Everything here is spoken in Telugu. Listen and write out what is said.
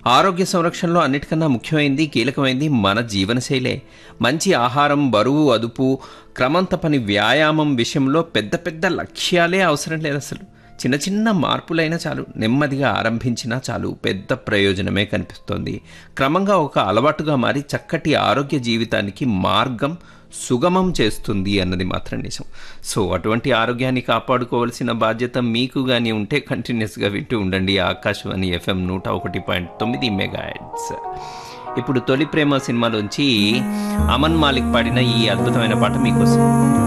ఆరోగ్య సంరక్షణలో అన్నిటికన్నా ముఖ్యమైనది కీలకమైనది మన జీవనశైలే మంచి ఆహారం బరువు అదుపు క్రమం తప్పని వ్యాయామం విషయంలో పెద్ద పెద్ద లక్ష్యాలే అవసరం లేదు అసలు చిన్న చిన్న మార్పులైనా చాలు నెమ్మదిగా ఆరంభించినా చాలు పెద్ద ప్రయోజనమే కనిపిస్తోంది క్రమంగా ఒక అలవాటుగా మారి చక్కటి ఆరోగ్య జీవితానికి మార్గం సుగమం చేస్తుంది అన్నది మాత్రం నిజం సో అటువంటి ఆరోగ్యాన్ని కాపాడుకోవాల్సిన బాధ్యత మీకు కానీ ఉంటే కంటిన్యూస్గా వింటూ ఉండండి ఆకాశవాణి ఎఫ్ఎం నూట ఒకటి పాయింట్ తొమ్మిది మెగా ఇప్పుడు తొలి ప్రేమ సినిమాలోంచి అమన్ మాలిక్ పాడిన ఈ అద్భుతమైన పాట మీకోసం